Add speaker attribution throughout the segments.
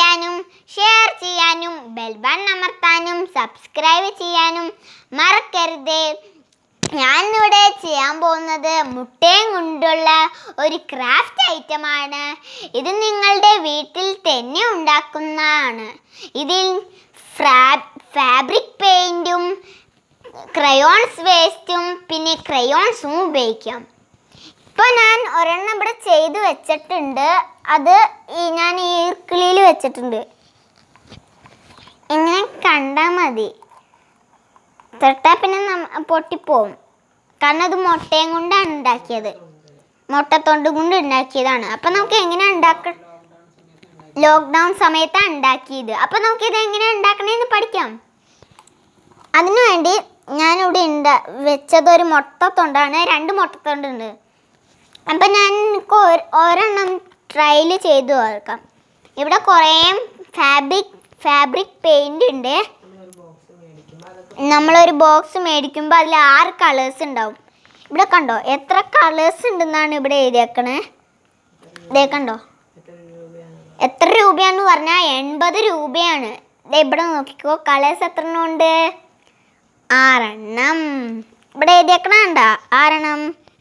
Speaker 1: ചെയ്യാനും ഷെയർ ചെയ്യാനും bell button അമർത്താനും subscribe ചെയ്യാനും മറക്കരുത് ഞാനിവിടെ ചെയ്യാൻ പോകുന്നത് മുട്ടയും കൊണ്ടുള്ള ഒരു ക്രാഫ്റ്റ് ഐറ്റമാണ് ഇത് നിങ്ങളുടെ വീട്ടിൽ തന്നെ ഉണ്ടാക്കുന്നതാണ് ഇതിൽ ഫാബ്രിക് പെയിൻറ്റും ക്രയോൺസ് വേസ്റ്റും പിന്നെ ക്രയോൺസും ഉപയോഗിക്കാം ഇപ്പോൾ ഞാൻ ഒരെണ്ണം ഇവിടെ ചെയ്ത് വെച്ചിട്ടുണ്ട് അത് ഈ ഞാൻ ഈർക്കിളിയിൽ വെച്ചിട്ടുണ്ട് ഇങ്ങനെ കണ്ടാൽ മതി തൊട്ടാൽ പിന്നെ നമ്മ പൊട്ടിപ്പോവും കാരണം അത് മുട്ടയും കൊണ്ടാണ് ഉണ്ടാക്കിയത് മുട്ടത്തൊണ്ട് കൊണ്ട് ഉണ്ടാക്കിയതാണ് അപ്പം നമുക്ക് എങ്ങനെ ഉണ്ടാക്ക ലോക്ക്ഡൗൺ സമയത്താണ് ഉണ്ടാക്കിയത് അപ്പം നമുക്ക് ഇത് എങ്ങനെ ഉണ്ടാക്കണേന്ന് പഠിക്കാം അതിനു വേണ്ടി ഞാനിവിടെ ഉണ്ട വെച്ചത് ഒരു മുട്ടത്തൊണ്ടാണ് രണ്ട് മുട്ടത്തൊണ്ടുണ്ട് അപ്പം ഞാൻ എനിക്ക് ഒര- ഒരെണ്ണം ട്രയൽ ചെയ്തു നോക്കാം ഇവിടെ കുറേ ഫാബ്രിക് ഫാബ്രിക് പെയിൻ്റ് ഉണ്ട് നമ്മളൊരു ബോക്സ് മേടിക്കുമ്പോൾ അതിൽ ആറ് കളേഴ്സ് ഉണ്ടാവും ഇവിടെ കണ്ടോ എത്ര കളേഴ്സ് ഉണ്ടെന്നാണ് ഇവിടെ എഴുതിയേക്കണേ ഇതേ കണ്ടോ എത്ര രൂപയാന്ന് പറഞ്ഞാൽ എൺപത് രൂപയാണ് ദേ ഇവിടെ നോക്കിക്കോ കളേഴ്സ് എത്ര എണ്ണം ഉണ്ട് ആറെണ്ണം ഇവിടെ എഴുതിയേക്കണ കണ്ടാ ആറെണ്ണം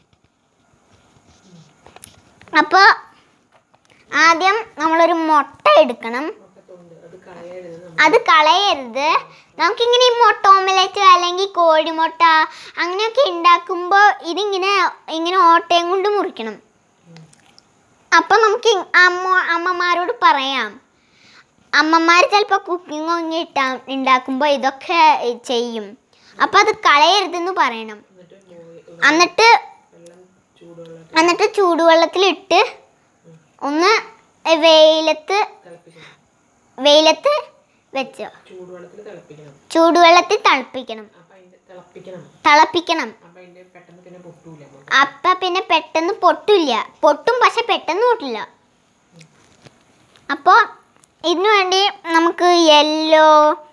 Speaker 1: അപ്പോൾ ആദ്യം നമ്മളൊരു മുട്ട എടുക്കണം അത് കളയരുത് നമുക്കിങ്ങനെ ഈ മുട്ട ഓമലേറ്റ് അല്ലെങ്കിൽ കോഴിമുട്ട അങ്ങനെയൊക്കെ ഉണ്ടാക്കുമ്പോൾ ഇതിങ്ങനെ ഇങ്ങനെ ഓട്ടയും കൊണ്ട് മുറിക്കണം അപ്പം നമുക്ക് ഇ- അമ്മ അമ്മമാരോട് പറയാം അമ്മമാർ ചിലപ്പോൾ കുക്കിംഗ് ഒക്കെ ഇട്ടാ ഉണ്ടാക്കുമ്പോൾ ഇതൊക്കെ ചെയ്യും അപ്പം അത് കളയരുതെന്ന് പറയണം എന്നിട്ട് എന്നിട്ട് ചൂടുവെള്ളത്തിലിട്ട് ഒന്ന് വെയിലത്ത് വെയിലത്ത് വെച്ചോ
Speaker 2: ചൂടുവെള്ളത്തിൽ തിളപ്പിക്കണം
Speaker 1: ചൂടുവെള്ളത്തിൽ തിളപ്പിക്കണം
Speaker 2: അപ്പൊ അതിന്റെ തിളപ്പിക്കണം
Speaker 1: തിളപ്പിക്കണം
Speaker 2: അപ്പൊ അതിന്റെ പെട്ടെന്ന് പിന്നെ പൊട്ടൂല
Speaker 1: അപ്പം പിന്നെ പെട്ടെന്ന് പൊട്ടില്ല പൊട്ടും പക്ഷെ പെട്ടെന്ന് പൊട്ടില്ല അപ്പോൾ ഇതിനു വേണ്ടി നമുക്ക് യെല്ലോ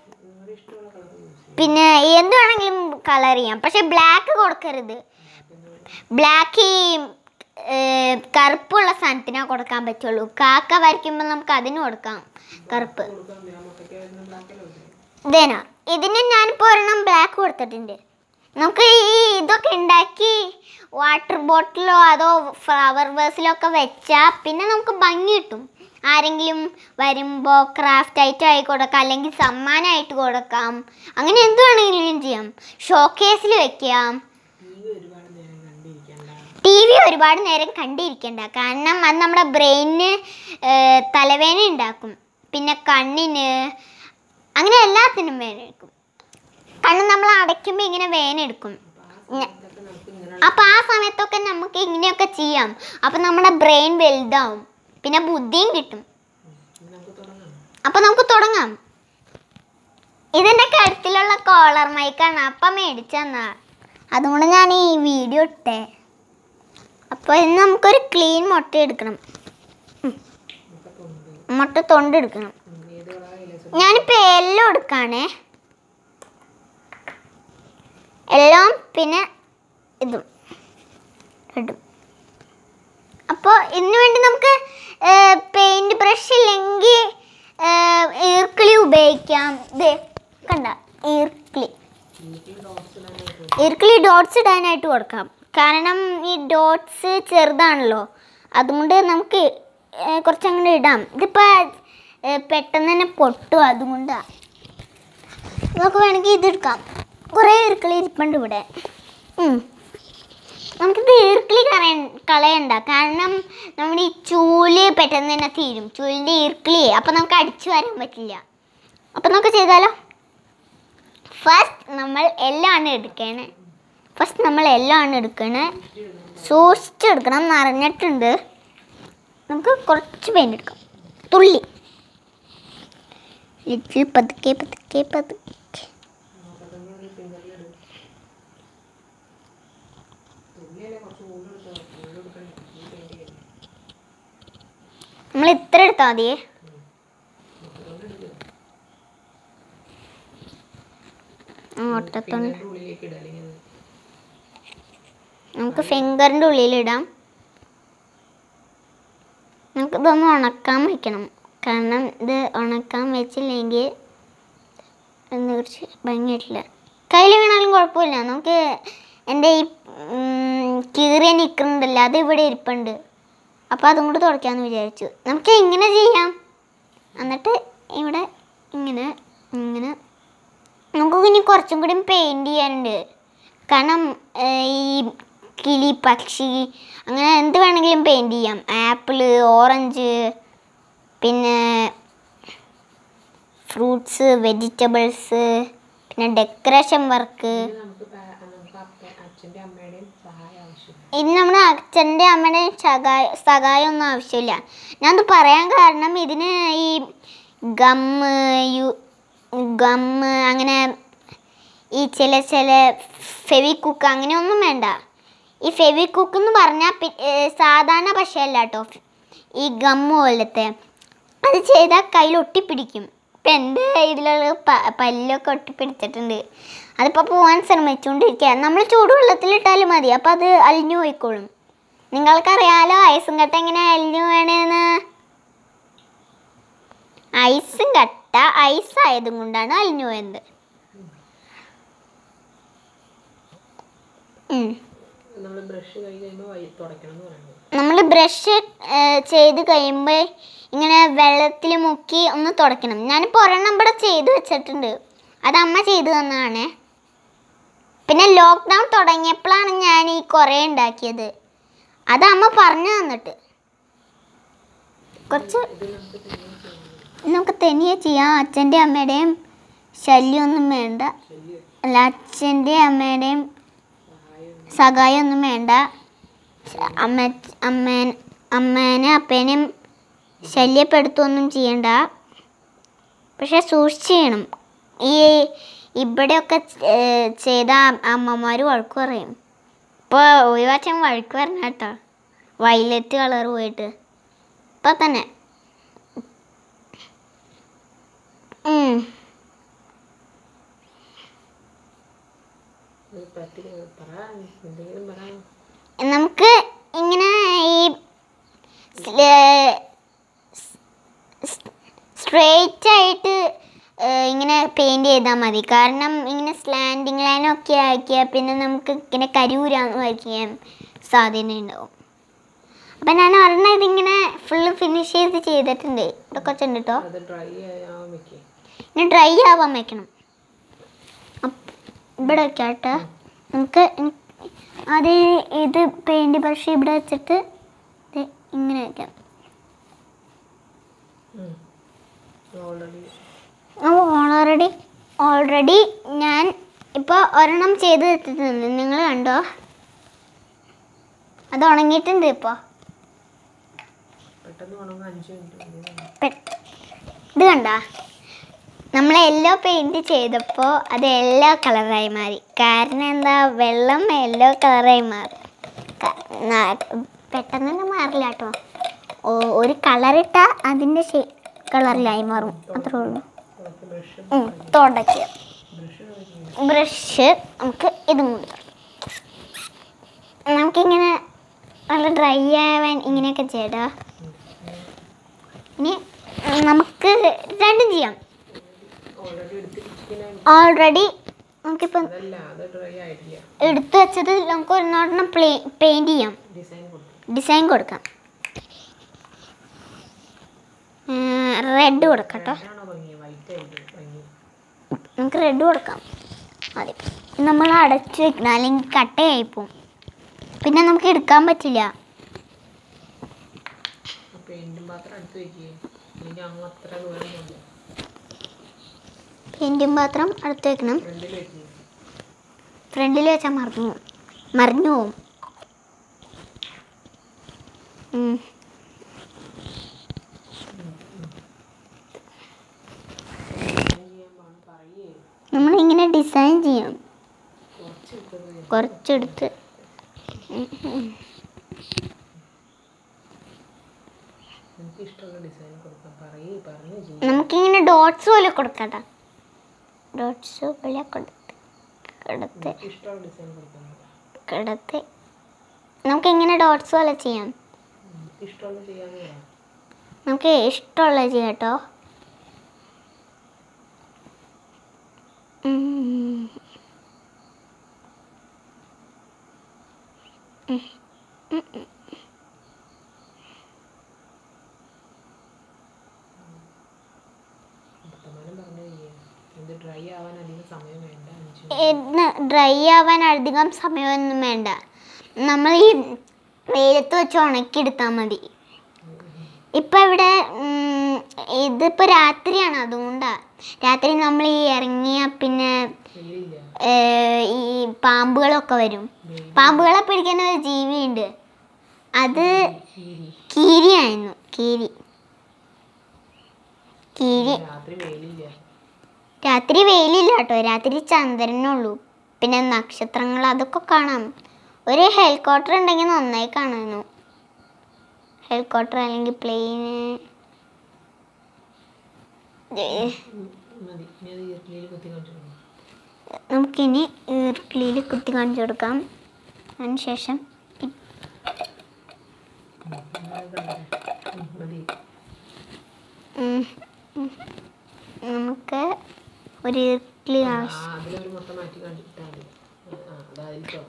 Speaker 1: പിന്നെ എന്ത് വേണമെങ്കിലും കളർ ചെയ്യാം പക്ഷെ ബ്ലാക്ക് കൊടുക്കരുത് ബ്ലാക്ക് ഈ ഏർ, കറുപ്പുള്ള സാധനത്തിനാ കൊടുക്കാൻ പറ്റുള്ളൂ കാക്ക വരയ്ക്കുമ്പോൾ നമുക്ക് അതിന് കൊടുക്കാം കറുപ്പ് ഇതേനാ ഇതിന് ഞാനിപ്പോൾ ഒരെണ്ണം ബ്ലാക്ക് കൊടുത്തിട്ടുണ്ട് നമുക്ക് ഈ ഇതൊക്കെ ഉണ്ടാക്കി വാട്ടർ ബോട്ടിലോ അതോ ഫ്ലവർ വേഴ്സിലോ ഒക്കെ വെച്ചാൽ പിന്നെ നമുക്ക് ഭംഗി കിട്ടും ആരെങ്കിലും വരുമ്പോൾ ക്രാഫ്റ്റ് ഐറ്റം ആയി കൊടുക്കാം അല്ലെങ്കിൽ സമ്മാനമായിട്ട് കൊടുക്കാം അങ്ങനെ എന്ത് വേണമെങ്കിലും ചെയ്യാം ഷോക്കേസിൽ വെക്കാം
Speaker 2: ടി വി ഒരുപാട് നേരം കണ്ടിരിക്കണ്ട
Speaker 1: ടി വി ഒരുപാട് നേരം കണ്ടിരിക്കണ്ട കാരണം അത് നമ്മുടെ ബ്രെയിനിന് തലവേദന ഉണ്ടാക്കും പിന്നെ കണ്ണിന് അങ്ങനെ എല്ലാത്തിനും വേദന എടുക്കും കണ്ണ് നമ്മൾ അടയ്ക്കുമ്പോൾ ഇങ്ങനെ വേദന എടുക്കും ഞ-
Speaker 2: ഇതൊക്കെ നമുക്ക് ഇങ്ങനെ
Speaker 1: അപ്പം ആ സമയത്തൊക്കെ നമുക്ക് ഇങ്ങനെയൊക്കെ ചെയ്യാം അപ്പം നമ്മുടെ ബ്രെയിൻ വലുതാവും പിന്നെ ബുദ്ധിയും കിട്ടും
Speaker 2: ഇനി നമുക്ക് തുടങ്ങാം
Speaker 1: അപ്പം നമുക്ക് തുടങ്ങാം ഇതിൻ്റെ കഴുത്തിലുള്ള കോളർ മൈക്കാണ് അപ്പം മേടിച്ചെന്നാ അതുകൊണ്ട് ഞാൻ ഈ വീഡിയോ ഇട്ടേ അപ്പോൾ ഇന്ന് നമുക്കൊരു ക്ലീൻ മുട്ട എടുക്കണം
Speaker 2: നമുക്ക് തൊണ്ട്
Speaker 1: മുട്ട തൊണ്ട് എടുക്കണം
Speaker 2: ഉം, ഏത് കളറായാലും
Speaker 1: ഞാനിപ്പോൾ എല്ലാം എടുക്കാണേ എല്ലാം പിന്നെ ഇതും ഇടും അപ്പോൾ ഇതിനു വേണ്ടി നമുക്ക് പെയിൻറ് ബ്രഷ് ഇല്ലെങ്കിൽ ഈർക്കിളി ഉപയോഗിക്കാം ഇത് കണ്ട ഈർക്കിളി
Speaker 2: എനിക്ക് ഡോട്ട്സ് ഇടാനായിട്ട്
Speaker 1: ഈർക്കിളി ഡോട്ട്സ് ഇടാനായിട്ട് കൊടുക്കാം കാരണം ഈ ഡോട്ട്സ് ചെറുതാണല്ലോ അതുകൊണ്ട് നമുക്ക് ഏ, കുറച്ചങ്ങനെ ഇടാം ഇതിപ്പോൾ പെട്ടെന്ന് തന്നെ പൊട്ടും അതുകൊണ്ടാണ് നമുക്ക് വേണമെങ്കിൽ ഇതെടുക്കാം കുറേ ഈർക്കിളി ഇരിപ്പുണ്ട് ഇവിടെ ഉം. നമുക്കിത് ഈർക്കിളി കളയ കളയണ്ട കാരണം നമ്മുടെ ഈ ചൂല് പെട്ടെന്ന് തന്നെ തീരും ചൂലിൻ്റെ ഈർക്കിളി അപ്പം നമുക്ക് അടിച്ചു വരാൻ പറ്റില്ല അപ്പം നമുക്ക് ചെയ്താലോ ഫസ്റ്റ് നമ്മൾ എല്ലാം ആണ് എടുക്കണേ ഫസ്റ്റ് നമ്മൾ എല്ലാം ആണ് എടുക്കണേ സൂക്ഷിച്ചെടുക്കണം നിറഞ്ഞിട്ടുണ്ട് നമുക്ക് കുറച്ച് പെയിൻ്റ് എടുക്കാം തുള്ളി ലിറ്റിൽ പതുക്കെ പതുക്കെ പതുക്കെ
Speaker 2: തുള്ളിയല്ലേ കുറച്ച് കൂടുതൽ എടുത്തോ കൂടുതൽ എടുക്കണ്ട ഈ പെയിന്റ് ചെയ്യണം
Speaker 1: നമ്മൾ ഇത്ര എടുത്താൽ മതിയേ
Speaker 2: മുട്ടത്തൊണ്ട് എടുക്കുക
Speaker 1: മുട്ടത്തൊണ്ട്
Speaker 2: ഫിംഗറിന്റെ ഉള്ളിലേക്ക് ഇടുക അല്ലെങ്കിൽ അത്
Speaker 1: നമുക്ക് ഫിംഗറിൻ്റെ ഉള്ളിലിടാം നമുക്കിതൊന്ന് ഉണക്കാൻ വയ്ക്കണം കാരണം ഇത് ഉണക്കാൻ വെച്ചില്ലെങ്കിൽ എന്ന് കുറിച്ച് ഭംഗിയായിട്ടില്ല കയ്യിൽ വീണാലും കുഴപ്പമില്ല നമുക്ക് എൻ്റെ ഈ ഉം, കീറിയ നിൽക്കുന്നുണ്ടല്ലോ അത് ഇവിടെ ഇരിപ്പുണ്ട് അപ്പോൾ അതും കൂടി തുടയ്ക്കാമെന്ന് വിചാരിച്ചു നമുക്ക് ഇങ്ങനെ ചെയ്യാം എന്നിട്ട് ഇവിടെ ഇങ്ങനെ ഇങ്ങനെ നമുക്ക് ഇനി കുറച്ചും കൂടി പെയിൻറ് ചെയ്യാനുണ്ട് കാരണം ഏർ, ഈ കിളി പക്ഷി അങ്ങനെ എന്ത് വേണമെങ്കിലും പെയിൻറ് ചെയ്യാം ആപ്പിള് ഓറഞ്ച് പിന്നെ ഫ്രൂട്ട്സ് വെജിറ്റബിൾസ് പിന്നെ ഡെക്കറേഷൻ വർക്ക്
Speaker 2: ഇത് നമുക്ക് പാ- നമുക്ക് അപ്പ അച്ഛൻ്റെ അമ്മയുടെയും സഹായം ആവശ്യമില്ല
Speaker 1: ഇനി നമ്മുടെ അച്ഛൻ്റെ അമ്മയുടെ സഹായ സഹായം ഒന്നും ആവശ്യമില്ല ഞാനത് പറയാൻ കാരണം ഇതിന് ഈ ഗമ്മ് യു ഗമ്മ് അങ്ങനെ ഈ ചില ചില ഫെവിക്കുക്ക് അങ്ങനെയൊന്നും വേണ്ട ഈ ഫെവിക്കുക്ക് എന്ന് പറഞ്ഞാൽ സാധാരണ പശയല്ല കേട്ടോ ഈ ഗമ്മ് പോലത്തെ അത് ചെയ്താൽ കയ്യിൽ ഒട്ടിപ്പിടിക്കും ഇപ്പം എൻ്റെ ഇതിലുള്ള പ- പല്ലൊക്കെ ഒട്ടിപ്പിടിച്ചിട്ടുണ്ട് അതിപ്പോൾ പോകാൻ ശ്രമിച്ചുകൊണ്ടിരിക്കുക നമ്മൾ ചൂടുവെള്ളത്തിലിട്ടാലും മതി അപ്പോൾ അത് അലിഞ്ഞു പോയിക്കോളും നിങ്ങൾക്കറിയാലോ ഐസും കട്ട എങ്ങനെ അലിഞ്ഞു വേണേന്ന് ഐസും കട്ട ഐസ് ആയതും കൊണ്ടാണ് അലിഞ്ഞു പോയത് ഉം.
Speaker 2: നമ്മൾ ബ്രഷ് കൈ കഴിയുമ്പോൾ വൈ തുടയ്ക്കണം എന്ന് പറയുന്നത്
Speaker 1: നമ്മൾ ബ്രഷ് ചെയ്ത് കഴിയുമ്പോൾ ഇങ്ങനെ വെള്ളത്തിൽ മുക്കി ഒന്ന് തുടയ്ക്കണം ഞാനിപ്പോൾ ഒരെണ്ണം ഇവിടെ ചെയ്ത് വെച്ചിട്ടുണ്ട് അത് അമ്മ ചെയ്തു തന്നതാണേ പിന്നെ ലോക്ക്ഡൗൺ തുടങ്ങിയപ്പോഴാണ് ഞാൻ ഈ കുറേ ഉണ്ടാക്കിയത് അത് അമ്മ പറഞ്ഞു തന്നിട്ട് കുറച്ച്
Speaker 2: ഇത് നമുക്ക് പിന്നെ ചെയ്യാം
Speaker 1: നമുക്ക് തനിയെ ചെയ്യാം അച്ഛൻ്റെ അമ്മയുടെയും ശല്യമൊന്നും വേണ്ട
Speaker 2: ശല്യം
Speaker 1: അല്ല അച്ഛൻ്റെ അമ്മയുടെയും
Speaker 2: സഹായം
Speaker 1: സഹായമൊന്നും വേണ്ട അമ്മ അമ്മേൻ അമ്മേനെ അപ്പേനെയും ശല്യപ്പെടുത്തുകയൊന്നും ചെയ്യണ്ട പക്ഷെ സൂക്ഷിച്ച് ചെയ്യണം ഈ ഇവിടെയൊക്കെ ഏർ, ചെയ്ത അമ്മമാർ വഴക്ക് പറയും ഇപ്പോൾ ഒരു പ്രാവശ്യം വഴക്ക് പറഞ്ഞ കേട്ടോ വയലറ്റ് കളർ പോയിട്ട് ഇപ്പം തന്നെ ഉം.
Speaker 2: ഇത് പറ്റി പറ എന്തെങ്കിലും പറ
Speaker 1: നമുക്ക് ഇങ്ങനെ ഈ സ്ട്രെയിറ്റ് ആയിട്ട് ഏർ, ഇങ്ങനെ പെയിൻറ് ചെയ്താൽ മതി കാരണം ഇങ്ങനെ സ്ലാൻഡിങ് ലൈനൊക്കെ ആക്കിയാൽ പിന്നെ നമുക്ക് ഇങ്ങനെ കരിയൂരാന്ന് വയ്ക്കാൻ സാധ്യത ഉണ്ടാവും അപ്പം ഞാൻ ഒരെണ്ണം ഇതിങ്ങനെ ഫുള്ള് ഫിനിഷ് ചെയ്ത് ചെയ്തിട്ടുണ്ട് ഇവിടെ കുറച്ചുണ്ട് കേട്ടോ
Speaker 2: അത് ഡ്രൈ ആവാൻ വെക്കേ
Speaker 1: ഇനി ഡ്രൈ ആവാൻ വെക്കണം അപ്പ് ഇവിടെ വെക്കാം കേട്ടോ നമുക്ക് ഇനി അത് ഇത് പെയിൻറ് ബ്രഷ് ഇവിടെ വെച്ചിട്ട് ഇത് ഇങ്ങനെ വെക്കാം
Speaker 2: ഓൾറെഡി
Speaker 1: ഓൾറെഡി ഓൾറെഡി ഞാൻ ഇപ്പോൾ ഒരെണ്ണം ചെയ്ത് വെച്ചിട്ടുണ്ട് നിങ്ങൾ കണ്ടോ അത് ഉണങ്ങിയിട്ടുണ്ട് ഇപ്പോൾ
Speaker 2: പെട്ടെന്ന് വേണമെങ്കിൽ അഞ്ച് മിനിറ്റ്
Speaker 1: പെ- ഇത് കണ്ട നമ്മൾ യെല്ലോ പെയിൻറ് ചെയ്തപ്പോൾ അത് യെല്ലോ കളറായി മാറി കാരണം എന്താ വെള്ളം യെല്ലോ കളറായി മാറി ക- ന- പെട്ടെന്ന് തന്നെ മാറില്ല കേട്ടോ ഓ- ഒരു കളറിട്ടാൽ അതിൻ്റെ കളറിലായി മാറും അത്രേ ഉള്ളൂ
Speaker 2: നമുക്ക് ബ്രഷ്
Speaker 1: ഉം, തുടയ്ക്കുക
Speaker 2: ബ്രഷ്
Speaker 1: ബ്രഷ് നമുക്ക് ഇതും കൂടി നമുക്കിങ്ങനെ നല്ല ഡ്രൈ ആവാൻ ഇങ്ങനെയൊക്കെ ചെയ്യടാ ഇനി നമുക്ക് രണ്ടും ചെയ്യാം
Speaker 2: ഓൾറെഡി എടുത്തിരിക്കുന്ന
Speaker 1: ഓൾറെഡി നമുക്കിപ്പം
Speaker 2: അതല്ല അത് ഡ്രൈ ആയിട്ടില്ല
Speaker 1: എടുത്തു വെച്ചത് നമുക്ക് ഒരെണ്ണം പ്ലേ പെയിൻറ് ചെയ്യാം
Speaker 2: ഡിസൈൻ കൊടുത്തു
Speaker 1: ഡിസൈൻ കൊടുക്കാം റെഡ് കൊടുക്കാം കേട്ടോ
Speaker 2: ആണോ ഭംഗി വൈറ്റ് ആയിട്ട് ഭംഗി
Speaker 1: നമുക്ക് റെഡ് കൊടുക്കാം അതെ നമ്മൾ അടച്ചു വെക്കണം അല്ലെങ്കിൽ കട്ടയായി പോവും പിന്നെ നമുക്ക് എടുക്കാൻ പറ്റില്ല
Speaker 2: പെയിന്റും പാത്രം അടുത്ത് വെക്കുകയും എനിക്ക് അങ്ങ് അത്ര ദൂരം പോകുന്നു
Speaker 1: പെയിൻറ്റും പാത്രം അടുത്ത് വെക്കണം
Speaker 2: ഫ്രണ്ടിൽ വെക്കുക
Speaker 1: ഫ്രണ്ടിൽ വെച്ചാൽ മറിഞ്ഞു പോവും. മറിഞ്ഞു പോവും ഉം.
Speaker 2: ഡിസൈൻ ചെയ്യാൻ പാടും പറയേ
Speaker 1: നമ്മളിങ്ങനെ ഡിസൈൻ ചെയ്യാം
Speaker 2: കുറച്ച് എടുത്തത്
Speaker 1: കുറച്ചെടുത്ത്
Speaker 2: എനിക്ക് ഇഷ്ടമുള്ള ഡിസൈൻ കൊടുക്കാം പറയേ പറഞ്ഞു ചെയ്യും
Speaker 1: നമുക്കിങ്ങനെ ഡോട്ട്സ് പോലെ കൊടുക്കട്ടാ ഡോട്ട്സ് പോലെ കൊടുത്ത് കൊടുത്ത്
Speaker 2: എനിക്ക് ഇഷ്ടമുള്ള ഡിസൈൻ കൊടുക്കാം
Speaker 1: കൊടുത്ത് നമുക്കിങ്ങനെ ഡോട്ട്സ് പോലെ ചെയ്യാം
Speaker 2: എനിക്ക് ഇഷ്ടമുള്ള ചെയ്യാന്ന് പറയാം
Speaker 1: നമുക്ക് ഇഷ്ടമുള്ളത് ചെയ്യാം കേട്ടോ ഉം. ഉം. ഉം. ഉം.
Speaker 2: വർത്തമാനം പറഞ്ഞു കഴിയാ ഇത് ഡ്രൈ ആവാൻ അധികം സമയം വേണ്ട അഞ്ച്
Speaker 1: ഇത് ഡ്രൈ ആവാൻ അധികം സമയമൊന്നും വേണ്ട നമ്മൾ ഈ വെയിലത്ത് വെച്ച് ഉണക്കിയെടുത്താൽ മതി ഇപ്പം ഇവിടെ ഉം, ഇതിപ്പോൾ രാത്രിയാണ് അതുകൊണ്ടാണ് രാത്രി നമ്മൾ ഈ ഇറങ്ങിയ പിന്നെ
Speaker 2: വെയിലില്ല
Speaker 1: ഏർ, ഈ പാമ്പുകളൊക്കെ വരും
Speaker 2: വെയിൽ
Speaker 1: പാമ്പുകളെ പിടിക്കുന്ന ഒരു ജീവിയുണ്ട് അത്
Speaker 2: കീരി
Speaker 1: കീരിയായിരുന്നു കീരി കീരി
Speaker 2: രാത്രി വെയിലില്ല
Speaker 1: രാത്രി വെയിലില്ല കേട്ടോ രാത്രി ചന്ദ്രനുള്ളൂ പിന്നെ നക്ഷത്രങ്ങൾ അതൊക്കെ കാണാം ഒരു ഹെലികോപ്റ്റർ ഉണ്ടെങ്കിൽ നന്നായി കാണുന്നു ഹെലികോപ്റ്റർ അല്ലെങ്കിൽ പ്ലെയിന്
Speaker 2: ഉം, മതി ഇനി അത് ഈർക്കിലിയിൽ കുത്തി കാണിച്ചു
Speaker 1: നമുക്കിനി ഈർക്കിളിയിൽ കുത്തി കാണിച്ചു കൊടുക്കാം അതിനുശേഷം ഇ-
Speaker 2: മതി
Speaker 1: ഉം, ഉം, നമുക്ക് ഒരു ഈർക്കിളി
Speaker 2: ആ
Speaker 1: ആവശ്യം
Speaker 2: അതിലൊരു മൊത്തം മാറ്റി കാണിച്ചിട്ടാൽ മതി ആ അതായിരിക്കോ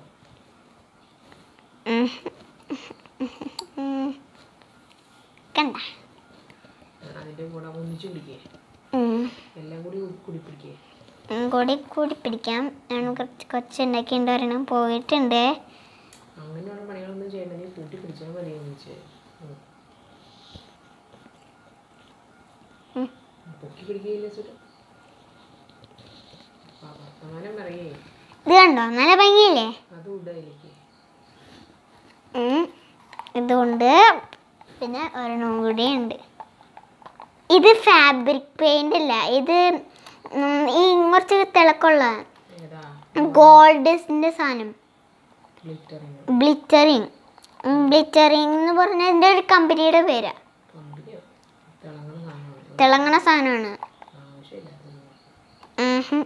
Speaker 1: ഉം. ഉം. കണ്ട
Speaker 2: അതിൻ്റെ കൂടെ ഒന്നിച്ച് പിടിക്കേ
Speaker 1: ഉം.
Speaker 2: എല്ലാം കൂടി കുടിപ്പിടിക്കേ
Speaker 1: ഉം, കൂടി കൂടി പിടിക്കാം ഞാൻ കുറച്ച് കൊച്ചുണ്ടാക്കിയിട്ട് ഒരെണ്ണം പോയിട്ടുണ്ട്
Speaker 2: അങ്ങനെയുള്ള പണികളൊന്നും ചെയ്യണ്ട നീ കൂട്ടി പിടിച്ചാൽ മതി ഒന്നിച്ച് ഉം.
Speaker 1: ഉം.
Speaker 2: പൊക്കി പിടിക്കുകയില്ല സുരം വർത്തമാനം പറയേ
Speaker 1: ഇത് കണ്ടോ നല്ല ഭംഗിയില്ലേ
Speaker 2: അത് ഇടയിലേക്ക്
Speaker 1: ഉം. ഇതുകൊണ്ട് പിന്നെ ഒരെണ്ണം കൂടി ഉണ്ട് ഇത് ഫാബ്രിക് പെയിന്റ് അല്ല ഇത് ഉം, ഈ കുറച്ച് തിളക്കമുള്ള
Speaker 2: ഏതാ
Speaker 1: ഗോൾഡിന്റെ സാധനം
Speaker 2: ഗ്ലിറ്ററിങ്
Speaker 1: ബ്ലിറ്ററിങ് ബ്ലിറ്ററിങ് എന്ന് പറഞ്ഞ ഇതിൻ്റെ ഒരു കമ്പനിയുടെ പേരാ
Speaker 2: കമ്പനിയോ തിളങ്ങണ സാധനമാണ്
Speaker 1: തിളങ്ങണ സാധനമാണ്
Speaker 2: ആവശ്യമില്ലാത്തത്
Speaker 1: ഉം.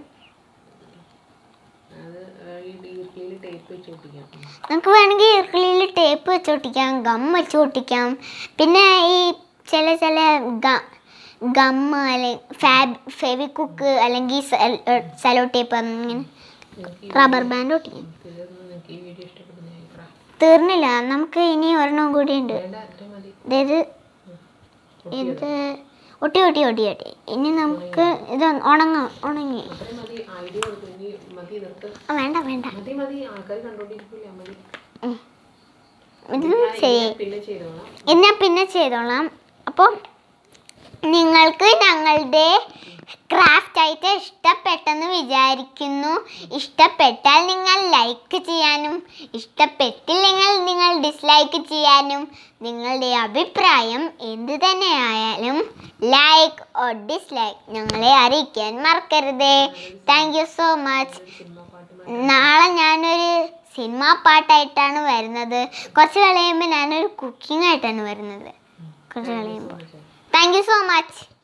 Speaker 2: അത് ഈ ഈർക്കിലിൽ ടേപ്പ് വെച്ച് ഒട്ടിക്കാം ഉം.
Speaker 1: നമുക്ക് വേണമെങ്കിൽ ഈർക്കിളിയിൽ ടേപ്പ് വെച്ച് ഒട്ടിക്കാം ഗം വെച്ച് ഒട്ടിക്കാം പിന്നെ ഈ ചില ചില ഗമ്മ് അല്ലെങ്കിൽ ഫാബ് ഫെവിക്കുക്ക് അല്ലെങ്കിൽ സെലോ ടേപ്പ് അങ്ങനെ
Speaker 2: നിനക്ക് ഈ
Speaker 1: റബ്ബർ ബാൻഡ് ഒട്ടിക്കാം
Speaker 2: തീർന്ന് നിനക്ക് ഈ വീഡിയോ ഇഷ്ടപ്പെടുന്ന അഭിപ്രായം
Speaker 1: തീർന്നില്ല നമുക്ക് ഇനി ഒരെണ്ണം കൂടി ഉണ്ട്
Speaker 2: വേണ്ട അത്ര മതി
Speaker 1: അതായത്
Speaker 2: ഒട്ടിയത്.
Speaker 1: ഇത് ഒട്ടി ഒട്ടി ഒട്ടി ഒട്ടി ഇനി നമുക്ക് ഇത് ഉണങ്ങ ഉണങ്ങി
Speaker 2: അത്രയും മതി ഐഡിയ കൊടുത്തു ഇനി മതി നിർത്ത്
Speaker 1: ആ, വേണ്ട വേണ്ട
Speaker 2: മതി മതി ആൾക്കാർ കണ്ടോണ്ടിരിക്കില്ല മതി
Speaker 1: ഉം. ഇത്
Speaker 2: ഞാൻ-
Speaker 1: ചെയ്യേ
Speaker 2: ഞാൻ പിന്നെ ചെയ്തോളാം
Speaker 1: ഇത് ഞാൻ പിന്നെ ചെയ്തോളാം അപ്പം നിങ്ങൾക്ക് ഞങ്ങളുടെ ക്രാഫ്റ്റ് ആയിട്ട് ഇഷ്ടപ്പെട്ടെന്ന് വിചാരിക്കുന്നു ഇഷ്ടപ്പെട്ടാൽ നിങ്ങൾ ലൈക്ക് ചെയ്യാനും ഇഷ്ടപ്പെട്ടില്ലെങ്കിൽ നിങ്ങൾ ഡിസ്ലൈക്ക് ചെയ്യാനും നിങ്ങളുടെ അഭിപ്രായം എന്ത് തന്നെയായാലും ലൈക്ക് ഓർ ഡിസ്ലൈക്ക് ഞങ്ങളെ അറിയിക്കാൻ മറക്കരുത് thank you so much
Speaker 2: cinema പാട്ട്
Speaker 1: നാളെ ഞാനൊരു സിനിമാ പാട്ടായിട്ടാണ് വരുന്നത് കുറച്ച് കഴിയുമ്പോൾ ഞാനൊരു കുക്കിംഗ് ആയിട്ടാണ് വരുന്നത് കുറച്ച് കഴിയുമ്പോൾ
Speaker 2: മനസ്സിലായി
Speaker 1: താങ്ക് യു സോ മച്ച്